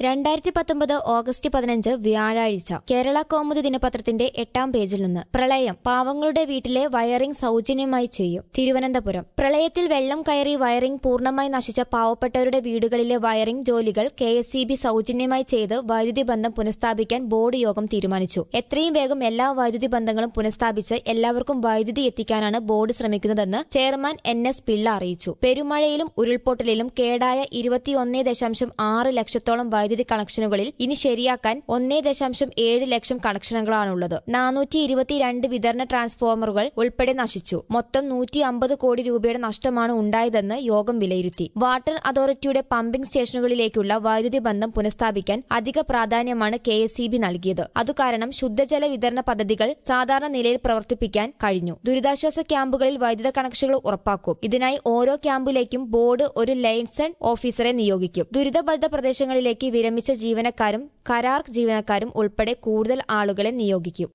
രണ്ടായിരത്തി പത്തൊമ്പത് ഓഗസ്റ്റ് പതിനഞ്ച് വ്യാഴാഴ്ച കേരള കൗമുദി ദിനപത്രത്തിന്റെ എട്ടാം പേജിൽ നിന്ന് പ്രളയം പാവങ്ങളുടെ വീട്ടിലെ വയറിംഗ് സൗജന്യമായി ചെയ്യും തിരുവനന്തപുരം പ്രളയത്തിൽ വെള്ളം കയറി വയറിംഗ് പൂർണ്ണമായി നശിച്ച പാവപ്പെട്ടവരുടെ വീടുകളിലെ വയറിംഗ് ജോലികൾ കെ എസ് ഇ ബി സൗജന്യമായി ചെയ്ത് വൈദ്യുതി ബന്ധം പുനഃസ്ഥാപിക്കാൻ ബോർഡ് യോഗം തീരുമാനിച്ചു എത്രയും വേഗം എല്ലാ വൈദ്യുതി ബന്ധങ്ങളും പുനഃസ്ഥാപിച്ച് എല്ലാവർക്കും വൈദ്യുതി എത്തിക്കാനാണ് ബോർഡ് ശ്രമിക്കുന്നതെന്ന് ചെയർമാൻ എൻ എസ് പിള്ള അറിയിച്ചു പെരുമഴയിലും ഉരുൾപൊട്ടലിലും കേടായ ഇരുപത്തിയൊന്ന് ദശാംശം ആറ് ലക്ഷത്തോളം വൈദ്യുതി കണക്ഷനുകളിൽ ഇനി ശരിയാക്കാൻ ഒന്നേ ദശാംശം ഏഴ് ലക്ഷം കണക്ഷനുകളാണുള്ളത് നാനൂറ്റി ഇരുപത്തിരണ്ട് വിതരണ ട്രാൻസ്ഫോമറുകൾ ഉൾപ്പെടെ നശിച്ചു മൊത്തം നൂറ്റി അമ്പത് കോടി രൂപയുടെ നഷ്ടമാണ് ഉണ്ടായതെന്ന് യോഗം വിലയിരുത്തി വാട്ടർ അതോറിറ്റിയുടെ പമ്പിംഗ് സ്റ്റേഷനുകളിലേക്കുള്ള വൈദ്യുതി ബന്ധം പുനഃസ്ഥാപിക്കാൻ അധിക പ്രാധാന്യമാണ് കെ എസ് ഇ ബി നൽകിയത് അതുകാരണം ശുദ്ധജല വിതരണ പദ്ധതികൾ സാധാരണ നിലയിൽ പ്രവർത്തിപ്പിക്കാൻ കഴിഞ്ഞു ദുരിതാശ്വാസ ക്യാമ്പുകളിൽ വൈദ്യുത കണക്ഷനുകൾ ഉറപ്പാക്കും ഇതിനായി ഓരോ ക്യാമ്പിലേക്കും ബോർഡ് ഒരു ലൈൻസൺ ഓഫീസറെ നിയോഗിക്കും ദുരിതബാധിത പ്രദേശങ്ങളിലേക്ക് വിരമിച്ച ജീവനക്കാരും കരാർ ജീവനക്കാരും ഉൾപ്പെടെ കൂടുതൽ ആളുകളെ നിയോഗിക്കും